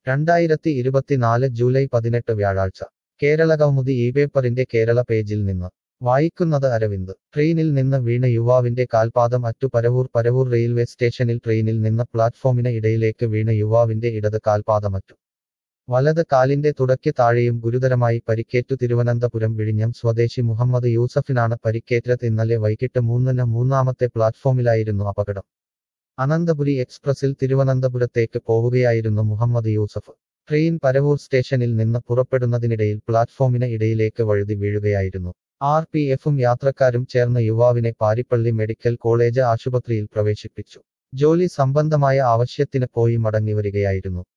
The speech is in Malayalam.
രണ്ടായിരത്തി ഇരുപത്തിനാല് ജൂലൈ പതിനെട്ട് വ്യാഴാഴ്ച കേരള കൗമുദി ഈ പേപ്പറിന്റെ കേരള പേജിൽ നിന്ന് വായിക്കുന്നത് അരവിന്ദ് ട്രെയിനിൽ നിന്ന് വീണ യുവാവിന്റെ കാൽപാദം അറ്റു പരവൂർ പരവൂർ റെയിൽവേ സ്റ്റേഷനിൽ ട്രെയിനിൽ നിന്ന് പ്ലാറ്റ്ഫോമിന് ഇടയിലേക്ക് വീണ യുവാവിന്റെ ഇടത് കാൽപാദമറ്റു വലത് കാലിന്റെ തുടയ്ക്ക് താഴെയും ഗുരുതരമായി പരിക്കേറ്റു തിരുവനന്തപുരം വിഴിഞ്ഞം സ്വദേശി മുഹമ്മദ് യൂസഫിനാണ് പരിക്കേറ്റത് ഇന്നലെ വൈകിട്ട് മൂന്നിന് മൂന്നാമത്തെ പ്ലാറ്റ്ഫോമിലായിരുന്നു അപകടം അനന്തപുരി എക്സ്പ്രസിൽ തിരുവനന്തപുരത്തേക്ക് പോവുകയായിരുന്നു മുഹമ്മദ് യൂസഫ് ട്രെയിൻ പരവൂർ സ്റ്റേഷനിൽ നിന്ന് പുറപ്പെടുന്നതിനിടയിൽ പ്ലാറ്റ്ഫോമിന് ഇടയിലേക്ക് വഴുതി വീഴുകയായിരുന്നു ആർ പി എഫും യാത്രക്കാരും ചേർന്ന് യുവാവിനെ പാരിപ്പള്ളി മെഡിക്കൽ കോളേജ് ആശുപത്രിയിൽ പ്രവേശിപ്പിച്ചു ജോലി സംബന്ധമായ ആവശ്യത്തിന് പോയി മടങ്ങിവരികയായിരുന്നു